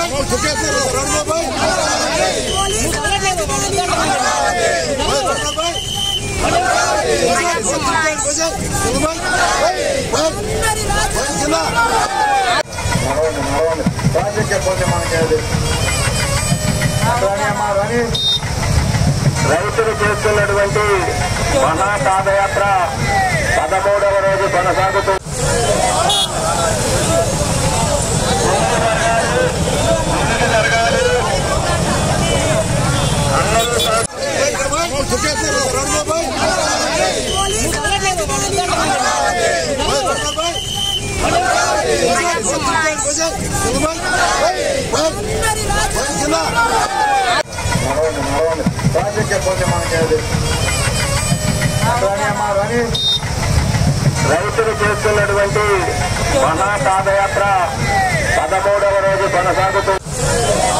Project పోతే మనకి అది రాని అమ్మా, రాని. రైతులు చేస్తున్నటువంటి మహా పాదయాత్ర పదమూడవ రోజు కొనసాగుతుంది నడవండి, నడవండి. ప్రాజెక్ట్ పోతే మనకి అది రాని అమ్మా, రాని. రైతులు చేస్తున్నటువంటి మహా పాదయాత్ర పదమూడవ రోజు కొనసాగుతుంది